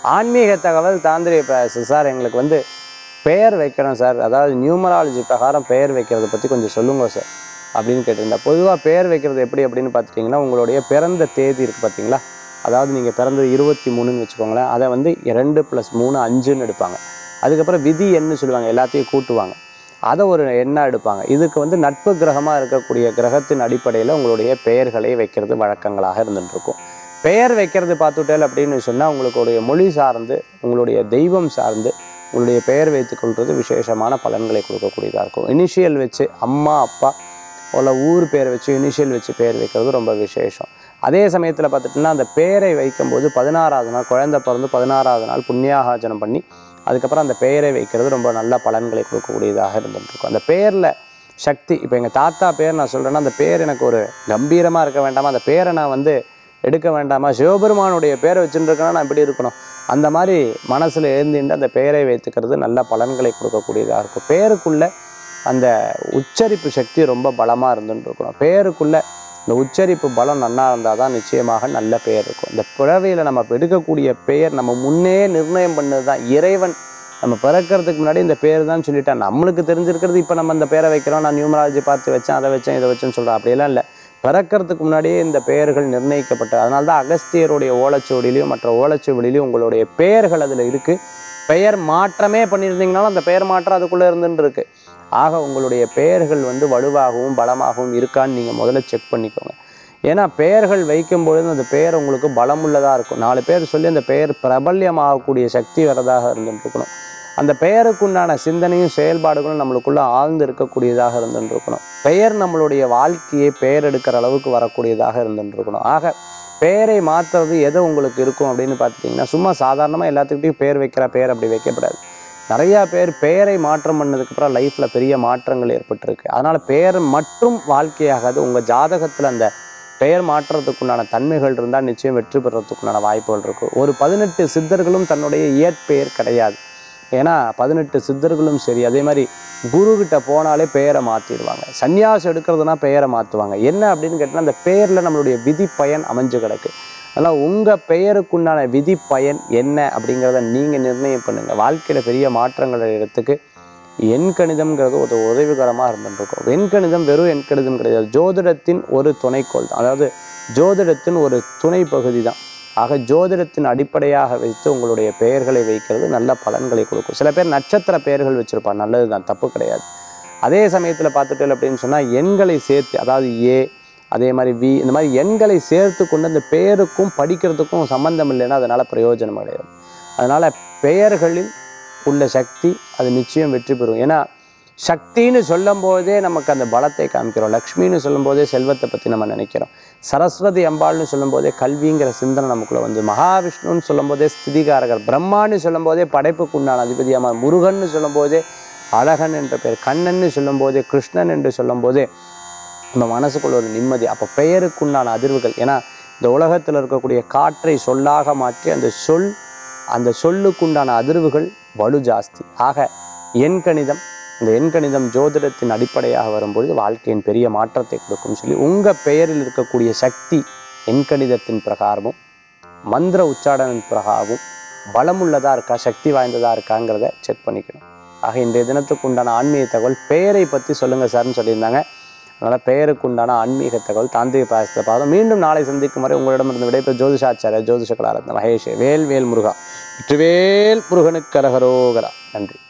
ஆன்மீக தகவல் தாந்திரிக பிரயாசம் சார் எங்களுக்கு வந்து பெயர் வைக்கிறோம் சார் அதாவது நியூமராலஜி பிரகாரம் பெயர் வைக்கிறத பற்றி கொஞ்சம் சொல்லுங்க சார் அப்படின்னு கேட்டிருந்தா பொதுவாக பெயர் வைக்கிறது எப்படி அப்படின்னு பார்த்துட்டிங்கன்னா உங்களுடைய பிறந்த தேதி இருக்குது பார்த்தீங்களா அதாவது நீங்கள் பிறந்தது இருபத்தி மூணுன்னு வச்சுக்கோங்களேன் அதை வந்து ரெண்டு ப்ளஸ் மூணு அஞ்சுன்னு எடுப்பாங்க அதுக்கப்புறம் விதி எண்ணு சொல்லுவாங்க எல்லாத்தையும் கூட்டுவாங்க அதை ஒரு எண்ணாக எடுப்பாங்க இதுக்கு வந்து நட்பு கிரகமாக இருக்கக்கூடிய கிரகத்தின் அடிப்படையில் உங்களுடைய பெயர்களை வைக்கிறது வழக்கங்களாக இருந்துட்டு இருக்கும் பெயர் வைக்கிறது பார்த்துட்டேல் அப்படின்னு சொன்னால் உங்களுடைய மொழி சார்ந்து உங்களுடைய தெய்வம் சார்ந்து உங்களுடைய பெயர் வைத்துக்கொள்வது விசேஷமான பலன்களை கொடுக்கக்கூடியதாக இருக்கும் இனிஷியல் வச்சு அம்மா அப்பா உள்ள ஊர் பேர் வச்சு இனிஷியல் வச்சு பேர் வைக்கிறது ரொம்ப விசேஷம் அதே சமயத்தில் பார்த்துட்டிங்கன்னா அந்த பேரை வைக்கும்போது பதினாறாவது நாள் குழந்தை பிறந்து பதினாறாவது நாள் புண்ணியாகாஜனம் பண்ணி அதுக்கப்புறம் அந்த பெயரை வைக்கிறது ரொம்ப நல்ல பலன்களை கொடுக்கக்கூடியதாக இருந்துருக்கும் அந்த பேரில் சக்தி இப்போ எங்கள் தாத்தா பேர் நான் சொல்கிறேன்னா அந்த பேர் எனக்கு ஒரு கம்பீரமாக இருக்க வேண்டாமா அந்த பேரை நான் வந்து எடுக்க வேண்டாமா சிவபெருமானுடைய பேரை வச்சுருக்கேன்னா நான் இப்படி இருக்கணும் அந்த மாதிரி மனசில் எழுந்திட்டு அந்த பெயரை வைத்துக்கிறது நல்ல பலன்களை கொடுக்கக்கூடியதாக இருக்கும் பேருக்குள்ள அந்த உச்சரிப்பு சக்தி ரொம்ப பலமாக இருந்துட்டு இருக்கணும் பேருக்குள்ள இந்த உச்சரிப்பு பலம் நன்னா இருந்தால் தான் நிச்சயமாக நல்ல பெயர் இருக்கும் இந்த பிறவியில் நம்ம எடுக்கக்கூடிய பெயர் நம்ம முன்னே நிர்ணயம் பண்ணது தான் இறைவன் நம்ம பிறக்கிறதுக்கு முன்னாடி இந்த பேர் தான் சொல்லிட்டா நம்மளுக்கு தெரிஞ்சிருக்கிறது இப்போ நம்ம இந்த பேரை வைக்கிறோம் நான் நியூமராலஜி பார்த்து வச்சேன் அதை வச்சேன் இதை வச்சேன்னு சொல்கிறேன் அப்படியெல்லாம் இல்லை பிறக்கிறதுக்கு முன்னாடியே இந்த பெயர்கள் நிர்ணயிக்கப்பட்டது அதனால தான் அகஸ்தியருடைய ஓலைச்சுவடியிலையும் மற்ற ஓலைச்சுவடியிலையும் உங்களுடைய பெயர்கள் அதில் இருக்குது பெயர் மாற்றமே பண்ணியிருந்தீங்கனாலும் அந்த பெயர் மாற்றம் அதுக்குள்ளே இருந்துட்டு இருக்கு ஆக உங்களுடைய பெயர்கள் வந்து வலுவாகவும் பலமாகவும் இருக்கான்னு நீங்கள் முதல்ல செக் பண்ணிக்கோங்க ஏன்னா பெயர்கள் வைக்கும்பொழுது அந்த பெயர் உங்களுக்கு பலமுள்ளதாக இருக்கும் நாலு பேர் சொல்லி அந்த பெயர் பிரபல்யமாகக்கூடிய சக்தி வரதாக இருந்துட்டு இருக்கணும் அந்த பெயருக்குண்டான சிந்தனையும் செயல்பாடுகளும் நம்மளுக்குள்ள ஆழ்ந்து இருக்கக்கூடியதாக இருந்துட்டு இருக்கணும் பெயர் நம்மளுடைய வாழ்க்கையை பெயர் எடுக்கிற அளவுக்கு வரக்கூடியதாக இருந்துட்டு இருக்கணும் ஆக பெயரை மாற்றுறது எது உங்களுக்கு இருக்கும் அப்படின்னு பார்த்துட்டிங்கன்னா சும்மா சாதாரணமாக எல்லாத்துக்கிட்டையும் பேர் வைக்கிற பேர் அப்படி வைக்கப்படாது நிறையா பேர் பெயரை மாற்றம் பண்ணதுக்கப்புறம் லைஃப்பில் பெரிய மாற்றங்கள் ஏற்பட்டிருக்கு அதனால் பெயர் மட்டும் வாழ்க்கையாகாது உங்கள் ஜாதகத்தில் அந்த பெயர் மாற்றுறதுக்குண்டான தன்மைகள் இருந்தால் நிச்சயம் வெற்றி பெறத்துக்குண்டான வாய்ப்புகள் இருக்கும் ஒரு பதினெட்டு சித்தர்களும் தன்னுடைய இயற்பெயர் கிடையாது ஏன்னா பதினெட்டு சித்தர்களும் சரி அதே மாதிரி குரு கிட்ட போனாலே பெயரை மாற்றிடுவாங்க சன்னியாசம் எடுக்கிறதுனா பெயரை மாற்றுவாங்க என்ன அப்படின்னு கேட்டால் அந்த பெயரில் நம்மளுடைய விதி பயன் அமைஞ்சு கிடக்கு அதனால் உங்கள் பெயருக்குண்டான விதி பயன் என்ன அப்படிங்கிறத நீங்கள் நிர்ணயம் பண்ணுங்கள் வாழ்க்கையில் பெரிய மாற்றங்கள் இடத்துக்கு எண்கணிதம்ங்கிறது ஒரு உதவிகரமாக இருந்துருக்கும் எண்கணிதம் வெறும் எண்கணிதம் கிடையாது ஜோதிடத்தின் ஒரு துணைக்கோள் தான் அதாவது ஜோதிடத்தின் ஒரு துணை பகுதி தான் ஆக ஜோதிடத்தின் அடிப்படையாக வைத்து உங்களுடைய பெயர்களை வைக்கிறது நல்ல பலன்களை கொடுக்கும் சில பேர் நட்சத்திர பெயர்கள் வச்சுருப்பாங்க நல்லது தான் தப்பு கிடையாது அதே சமயத்தில் பார்த்துட்டு அப்படின்னு சொன்னால் எண்களை சேர்த்து அதாவது ஏ அதே மாதிரி வி இந்த மாதிரி எண்களை சேர்த்து கொண்டு அந்த பெயருக்கும் படிக்கிறதுக்கும் சம்பந்தம் இல்லைன்னா அதனால் பிரயோஜனம் கிடையாது அதனால் பெயர்களில் உள்ள சக்தி அது நிச்சயம் வெற்றி பெறும் ஏன்னா சக்தின்னு சொல்லும் போதே நமக்கு அந்த பலத்தை காமிக்கிறோம் லக்ஷ்மின்னு சொல்லும் போதே செல்வத்தை பற்றி நம்ம நினைக்கிறோம் சரஸ்வதி அம்பாள்னு சொல்லும் போதே கல்விங்கிற சிந்தனை நமக்குள்ள வந்து மகாவிஷ்ணுன்னு சொல்லும் போதே ஸ்திதிகாரகர் பிரம்மான்னு சொல்லும் போதே படைப்புக்கு உண்டான அதிபதியாம முருகன்னு சொல்லும் போதே அழகன் என்ற பெயர் கண்ணன்னு சொல்லும் போதே கிருஷ்ணன் என்று சொல்லும் போதே நம்ம மனசுக்குள்ள ஒரு நிம்மதி அப்போ பெயருக்குண்டான அதிர்வுகள் ஏன்னா இந்த உலகத்தில் இருக்கக்கூடிய காற்றை சொல்லாக மாற்றி அந்த சொல் அந்த சொல்லுக்குண்டான அதிர்வுகள் வலு ஜாஸ்தி ஆக எண்கணிதம் இந்த எண்கணிதம் ஜோதிடத்தின் அடிப்படையாக வரும்பொழுது வாழ்க்கையின் பெரிய மாற்றத்தை கொடுக்கும்னு சொல்லி உங்கள் பெயரில் இருக்கக்கூடிய சக்தி எண்கணிதத்தின் பிரகாரமும் மந்திர உச்சாடனின் பிரகாரமும் பலமுள்ளதா இருக்கா சக்தி வாய்ந்ததா இருக்காங்கிறத செக் பண்ணிக்கணும் ஆக இன்றைய தினத்துக்கு உண்டான ஆன்மீக தகவல் பெயரை பற்றி சொல்லுங்கள் சார்னு சொல்லியிருந்தாங்க அதனால் பெயருக்கு உண்டான ஆன்மீக தகவல் தாந்திரிக பாயசத்தை பார்த்தோம் மீண்டும் நாளை சந்திக்கும் வரை உங்களிடமிருந்து விடைபெறும் ஜோதிஷாச்சாரிய ஜோதிஷ கலாரத்ன மகேஷ் வேல் வேல் முருகா வெற்றிவேல் முருகனுக்கு அரகரோகரா நன்றி